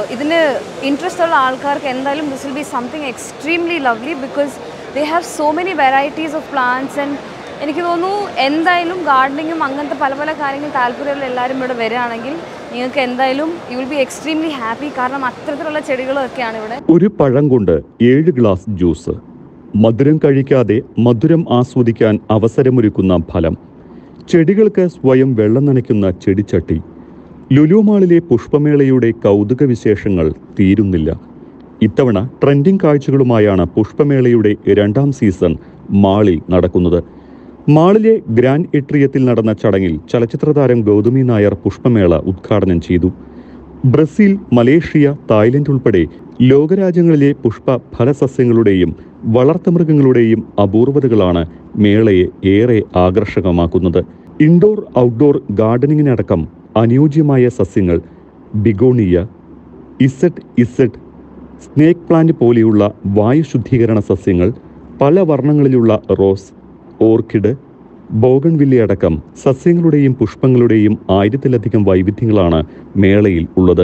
ഇതിന് ഇൻട്രസ്റ്റ് ഉള്ള ആൾക്കാർക്ക് എന്തായാലും this will be something extremely lovely because they have so many varieties of plants and എനിക്ക് തോന്നുന്നു എന്തായാലും ഗാർഡനിങ്ങും അങ്ങനത്തെ പല പല കാര്യങ്ങൾ താല്പര്യമുള്ള എല്ലാവരും ഇവിടെ വരികയാണെങ്കിൽ നിങ്ങൾക്ക് എന്തായാലും you will be extremely happy കാരണം അത്തരത്തിലുള്ള ചെടികളൊക്കെയാണ് ഇവിടെ ഒരു പഴം കൊണ്ട് ഏഴ് ഗ്ലാസ് ജ്യൂസ് മധുരം കഴിക്കാതെ മധുരം ആസ്വദിക്കാൻ അവസരമൊരുക്കുന്ന ഫലം ചെടികൾക്ക് സ്വയം വെള്ളം നനയ്ക്കുന്ന ചെടിച്ചട്ടി ലുലുമാളിലെ പുഷ്പമേളയുടെ കൗതുക വിശേഷങ്ങൾ തീരുന്നില്ല ഇത്തവണ ട്രെൻഡിംഗ് കാഴ്ചകളുമായാണ് പുഷ്പമേളയുടെ രണ്ടാം സീസൺ മാളിൽ നടക്കുന്നത് മാളിലെ ഗ്രാൻഡ് എട്രിയത്തിൽ നടന്ന ചടങ്ങിൽ ചലച്ചിത്ര താരം ഗൗതമി നായർ പുഷ്പമേള ഉദ്ഘാടനം ചെയ്തു ബ്രസീൽ മലേഷ്യ തായ്ലൻഡ് ഉൾപ്പെടെ ലോകരാജ്യങ്ങളിലെ പുഷ്പ ഫലസസ്യങ്ങളുടെയും വളർത്തുമൃഗങ്ങളുടെയും അപൂർവതകളാണ് മേളയെ ഏറെ ആകർഷകമാക്കുന്നത് ഇൻഡോർ ഔട്ട്ഡോർ ഗാർഡനിങ്ങിനടക്കം അനുയോജ്യമായ സസ്യങ്ങൾ begonia Z Z snake plant പോലെയുള്ള വായു ശുദ്ധീകരണ സസ്യങ്ങൾ പല വർണ്ണങ്ങളിലുള്ള റോസ് ഓർക്കിഡ് ബോഗൺവില്ലി അടക്കം സസ്യങ്ങളുടെയും പുഷ്പങ്ങളുടെയും ആയിരത്തിലധികം വൈവിധ്യങ്ങളാണ് മേളയിൽ ഉള്ളത്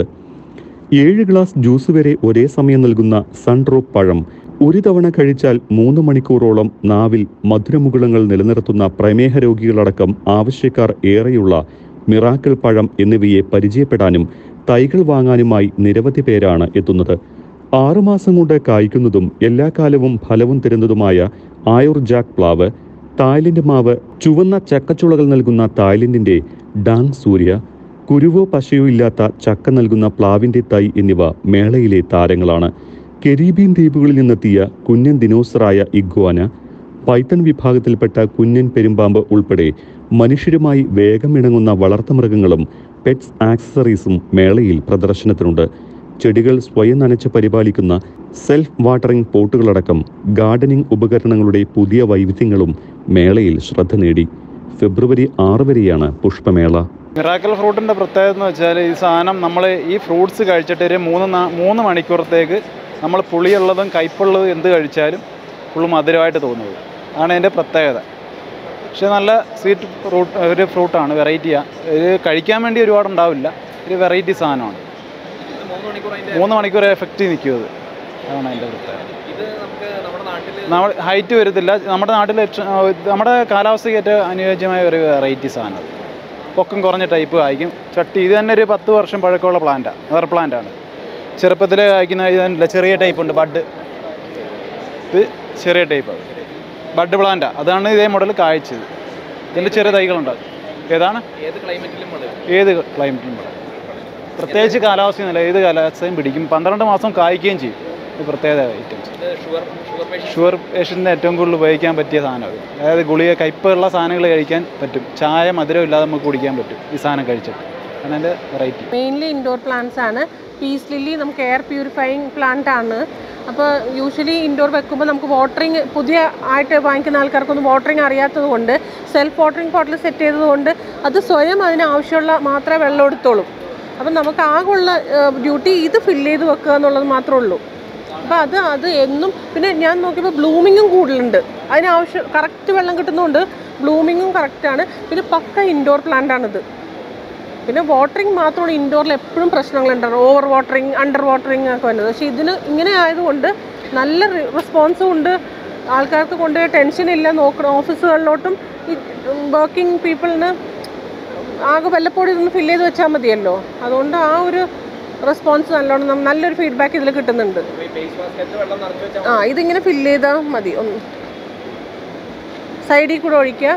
ഏഴ് ഗ്ലാസ് ജ്യൂസ് വരെ ഒരേ സമയം നൽകുന്ന സൺഡ്രോപ്പ് പഴം ഒരു തവണ കഴിച്ചാൽ മൂന്ന് മണിക്കൂറോളം നാവിൽ മധുരമുകുളങ്ങൾ നിലനിർത്തുന്ന പ്രമേഹ രോഗികളടക്കം ആവശ്യക്കാർ ഏറെയുള്ള മിറാക്കിൾ പഴം എന്നിവയെ പരിചയപ്പെടാനും തൈകൾ വാങ്ങാനുമായി നിരവധി പേരാണ് എത്തുന്നത് ആറുമാസം കൊണ്ട് കായ്ക്കുന്നതും എല്ലാ കാലവും ഫലവും തരുന്നതുമായ ആയുർ ജാക്ക് പ്ലാവ് തായ്ലൻഡ് മാവ് ചുവന്ന ചക്കച്ചുളകൾ നൽകുന്ന തായ്ലൻഡിന്റെ ഡാങ് സൂര്യ കുരുവോ പശയോ ഇല്ലാത്ത ചക്ക നൽകുന്ന പ്ലാവിന്റെ തൈ എന്നിവ മേളയിലെ താരങ്ങളാണ് കരീബിയൻ ദ്വീപുകളിൽ നിന്നെത്തിയ കുഞ്ഞൻ ദിനോസറായ ഇഗ്വാന പൈത്തൺ വിഭാഗത്തിൽപ്പെട്ട കുഞ്ഞൻ പെരുമ്പാമ്പ് ഉൾപ്പെടെ മനുഷ്യരുമായി വേഗം ഇണങ്ങുന്ന വളർത്തുമൃഗങ്ങളും പെറ്റ്സ് ആക്സസറീസും മേളയിൽ പ്രദർശനത്തിനുണ്ട് ചെടികൾ സ്വയം നനച്ച് പരിപാലിക്കുന്ന സെൽഫ് വാട്ടറിംഗ് പോട്ടുകളടക്കം ഗാർഡനിംഗ് ഉപകരണങ്ങളുടെ പുതിയ വൈവിധ്യങ്ങളും മേളയിൽ ശ്രദ്ധ നേടി ഫെബ്രുവരി ആറ് വരെയാണ് പുഷ്പമേള മിറാക്കൽ ഫ്രൂട്ടിൻ്റെ പ്രത്യേകത എന്ന് വെച്ചാൽ ഈ സാധനം നമ്മൾ ഈ ഫ്രൂട്ട്സ് കഴിച്ചിട്ട് ഒരു മൂന്ന് നാ- മൂന്ന് മണിക്കൂറത്തേക്ക് നമ്മൾ പുളിയുള്ളതും കയ്പുള്ളതും എന്ത് കഴിച്ചാലും ഫുള്ള് മധുരമായിട്ട് തോന്നുന്നത് അതാണ് അതിൻ്റെ പ്രത്യേകത പക്ഷേ നല്ല സ്വീറ്റ് ഫ്രൂട്ട് ഒരു ഫ്രൂട്ടാണ് വെറൈറ്റിയാണ് ഇത് കഴിക്കാൻ വേണ്ടി ഒരുപാട് ഉണ്ടാവില്ല ഒരു വെറൈറ്റി സാധനമാണ് മൂന്ന് മണിക്കൂർ എഫക്റ്റ് നിൽക്കും അത് അതാണ് അതിൻ്റെ പ്രത്യേകത നമ്മൾ ഹൈറ്റ് വരത്തില്ല നമ്മുടെ നാട്ടിൽ ഏറ്റവും- ആ, നമ്മുടെ കാലാവസ്ഥയ്ക്ക് ഏറ്റവും അനുയോജ്യമായ ഒരു വെറൈറ്റി സാധനം അത്. പൊക്കം കുറഞ്ഞ ടൈപ്പ് കായ്ക്കും ചട്ടി ഇത് തന്നെ ഒരു പത്ത് വർഷം പഴക്കമുള്ള പ്ലാന്റാണ് വേറെ പ്ലാന്റാണ് ചെറുപ്പത്തിൽ കായ്ക്കുന്ന ഇതല്ല ചെറിയ ടൈപ്പ് ഉണ്ട് ബഡ് ഇത് ചെറിയ ടൈപ്പ് ബഡ് പ്ലാന്റാണ് അതാണ് ഇതേ മോഡൽ കായ്ച്ചത് ഇതിൻ്റെ ചെറിയ തൈകളുണ്ടാകും ഏതാണ് ഏത് ക്ലൈമറ്റിലും വളരും ഏത് ക്ലൈമറ്റിലും വളരും. പ്രത്യേകിച്ച് കാലാവസ്ഥയൊന്നുമില്ല ഏത് കാലാവസ്ഥയും പിടിക്കും പന്ത്രണ്ട് മാസം കായ്ക്കുകയും ചെയ്യും ഇത് പ്രത്യേകത ഐറ്റംസ് ഇത് ഷുഗർ ഷുഗർ പേഷ്യൻ ഷുഗർ പേഷ്യൻറ്റിന് ഏറ്റവും കൂടുതൽ ഉപയോഗിക്കാൻ പറ്റിയ സാധനം ഇത്. അതായത് ഗുളിക കയ്പുള്ള സാധനങ്ങൾ കഴിക്കാൻ പറ്റും ചായ മധുരം ഇല്ലാതെ നമുക്ക് കുടിക്കാൻ പറ്റും ഈ സാധനം കഴിച്ചിട്ട് അതാണ് അതിൻ്റെ വെറൈറ്റി മെയിൻലി ഇൻഡോർ പ്ലാന്റ്സ് ആണ് പീസ് ലില്ലി നമുക്ക് എയർ പ്യൂരിഫയിങ് പ്ലാന്റ് ആണ് അപ്പോൾ യൂഷ്വലി ഇൻഡോർ വെക്കുമ്പോൾ നമുക്ക് വാട്ടറിങ് പുതിയ ആയിട്ട് വാങ്ങിക്കുന്ന ആൾക്കാർക്കൊന്നും വാട്ടറിങ് അറിയാത്തത് കൊണ്ട് സെൽഫ് വാട്ടറിങ് ബോട്ടിൽ സെറ്റ് ചെയ്തതുകൊണ്ട് അത് സ്വയം അതിന് ആവശ്യമുള്ള മാത്രമേ വെള്ളം എടുത്തോളൂ അപ്പം നമുക്ക് ആകെയുള്ള ഡ്യൂട്ടി ഇത് ഫില്ല് ചെയ്ത് വെക്കുക എന്നുള്ളത് മാത്രമേ ഉള്ളൂ അപ്പോൾ അത് അത് എന്നും പിന്നെ ഞാൻ നോക്കിയപ്പോൾ ബ്ലൂമിങ്ങും കൂടുതലുണ്ട് അതിനാവശ്യം കറക്റ്റ് വെള്ളം കിട്ടുന്നതുകൊണ്ട് ബ്ലൂമിങ്ങും കറക്റ്റാണ് പിന്നെ പക്ക ഇൻഡോർ പ്ലാന്റ് ആണിത് പിന്നെ വാട്ടറിങ് മാത്രമാണ് ഇൻഡോറിൽ എപ്പോഴും പ്രശ്നങ്ങളുണ്ടാവും ഓവർ വാട്ടറിങ് അണ്ടർ വാട്ടറിങ് ഒക്കെ വരുന്നത് പക്ഷേ ഇതിന് ഇങ്ങനെ ആയതുകൊണ്ട് നല്ല റെസ്പോൺസും ഉണ്ട് ആൾക്കാർക്ക് കൊണ്ട് ടെൻഷൻ ഇല്ല നോക്കണം ഓഫീസുകളിലോട്ടും ഈ വർക്കിംഗ് പീപ്പിളിന് ആകെ വല്ലപ്പോഴും ഇതൊന്ന് ഫില്ല് ചെയ്ത് വെച്ചാൽ മതിയല്ലോ അതുകൊണ്ട് ആ ഒരു റെസ്പോൺസ് നല്ലോണം നം- നല്ലൊരു ഫീഡ്ബാക്ക് ഇതിൽ കിട്ടുന്നുണ്ട് ഫേസ് മാസ്കറ്റ് വെള്ളം നിറച്ച് വെച്ചാൽ ആ ഇതിങ്ങനെ ഫില്ല് ചെയ്താൽ മതി ഒന്ന് സൈഡിൽ കൂടെ ഒഴിക്കുക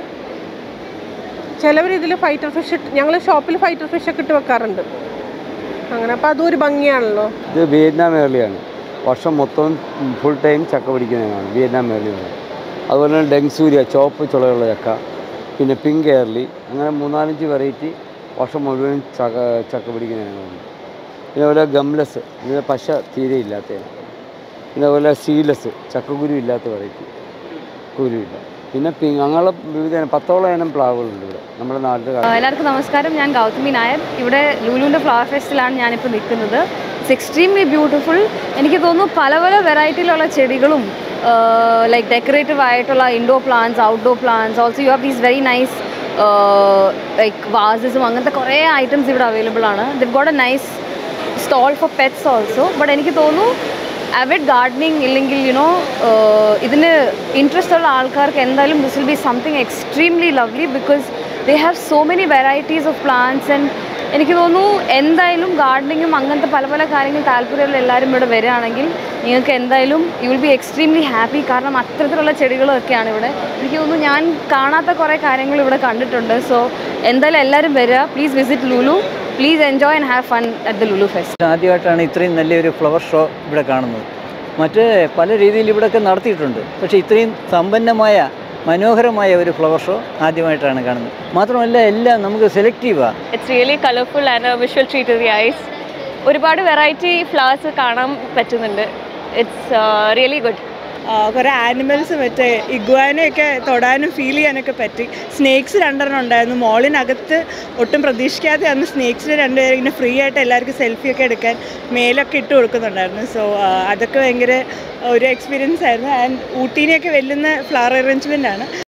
ചിലവർ ഇതിൽ ഫൈറ്റർ ഫിഷ് ഞങ്ങൾ ഷോപ്പിൽ ഫൈറ്റർ ഫിഷ് ഒക്കെ ഇട്ട് വെക്കാറുണ്ട് അങ്ങനെ അപ്പോൾ അതും ഒരു ഭംഗിയാണല്ലോ ഇത് വിയറ്റ്നാം ഏർലിയാണ് വർഷം മൊത്തം ഫുൾ ടൈം ചക്ക പിടിക്കുന്നതാണ് വിയറ്റ്നാം ഏർലിയാണ് അതുപോലെ തന്നെ ഡെങ്സൂര്യ ചുവപ്പ് ചുളയുള്ള ചക്ക പിന്നെ പിങ്ക് ഏർലി അങ്ങനെ മൂന്നാലഞ്ച് വെറൈറ്റി വർഷം മുഴുവൻ ചക്ക ചക്ക പിടിക്കുന്നതാണ് പിന്നെ അതുപോലെ ഗംലസ് ഇതിന് പശ തീരെ ഇല്ലാത്തതാണ് പിന്നെ അതുപോലെ സീലസ് ചക്കക്കുരു ഇല്ലാത്ത വെറൈറ്റി കുരുവില്ല പിന്നെ പിങ് അങ്ങനെ വിവിധ ഇനം- പത്തോളം ഇനം പ്ലാവുകളുണ്ട് ഇവിടെ നമ്മുടെ നാട്ടിൽ ആ, എല്ലാവർക്കും നമസ്കാരം ഞാൻ ഗൗതമി നായർ ഇവിടെ ലൂലുവിൻ്റെ ഫ്ലവർ ഫെസ്റ്റിലാണ് ഞാനിപ്പോൾ നിൽക്കുന്നത് ഇറ്റ്സ് എക്സ്ട്രീംലി ബ്യൂട്ടിഫുൾ എനിക്ക് തോന്നുന്നു പല പല വെറൈറ്റിയിലുള്ള ചെടികളും ലൈക്ക് ഡെക്കറേറ്റീവ് ആയിട്ടുള്ള indoor plants outdoor plants also you have these very nice like വാസസും അങ്ങനത്തെ കുറേ ഐറ്റംസ് ഇവിടെ അവൈലബിൾ ആണ് they've got a nice stall for pets also. But എനിക്ക് തോന്നുന്നു avid ഗാർഡനിങ് ഇല്ലെങ്കിൽ യുനോ ഇതിന് ഇൻട്രസ്റ്റ് ഉള്ള ആൾക്കാർക്ക് എന്തായാലും this will be something extremely lovely because they have so many varieties of plants and എനിക്ക് തോന്നുന്നു എന്തായാലും ഗാർഡനിങ്ങും അങ്ങനത്തെ പല പല കാര്യങ്ങൾ താല്പര്യമുള്ള എല്ലാവരും ഇവിടെ വരികയാണെങ്കിൽ നിങ്ങൾക്ക് എന്തായാലും you will be extremely happy കാരണം അത്തരത്തിലുള്ള ചെടികളൊക്കെയാണ് ഇവിടെ എനിക്ക് തോന്നുന്നു ഞാൻ കാണാത്ത കുറേ കാര്യങ്ങൾ ഇവിടെ കണ്ടിട്ടുണ്ട് സോ എന്തായാലും എല്ലാവരും വരിക please visit Lulu please enjoy and have fun at the Lulu fest ആദ്യമായിട്ടാണ് ഇത്രയും നല്ലൊരു ഫ്ലവർ ഷോ ഇവിടെ കാണുന്നത് മറ്റ് പല രീതിയിൽ ഇവിടെയൊക്കെ നടത്തിയിട്ടുണ്ട് പക്ഷേ ഇത്രയും സമ്പന്നമായ മനോഹരമായ ഒരു ഫ്ലവർ ഷോ ആദ്യമായിട്ടാണ് കാണുന്നത് മാത്രമല്ല എല്ലാം നമുക്ക് സെലക്റ്റീവാണ് it's really colourful and visual treat the eyes ഒരുപാട് വെറൈറ്റി ഫ്ലവേഴ്സ് കാണാൻ പറ്റുന്നുണ്ട് ഇറ്റ്സ് റിയലി ഗുഡ് കുറേ ആനിമൽസ് മറ്റേ ഇഗ്വാനയൊക്കെ തൊടാനും ഫീൽ ചെയ്യാനൊക്കെ പറ്റി സ്നേക്സ് രണ്ടെണ്ണം ഉണ്ടായിരുന്നു മോളിനകത്ത് ഒട്ടും പ്രതീക്ഷിക്കാതെ അന്ന് സ്നേക്സിൽ രണ്ടുപേരും ഇങ്ങനെ ഫ്രീ ആയിട്ട് എല്ലാവർക്കും സെൽഫിയൊക്കെ എടുക്കാൻ മേലൊക്കെ ഇട്ട് കൊടുക്കുന്നുണ്ടായിരുന്നു സോ അതൊക്കെ ഭയങ്കര ഒരു എക്സ്പീരിയൻസ് ആയിരുന്നു ആൻഡ് ഊട്ടീനെയൊക്കെ വെല്ലുന്ന ഫ്ലവർ അറേഞ്ച്മെൻ്റ് ആണ്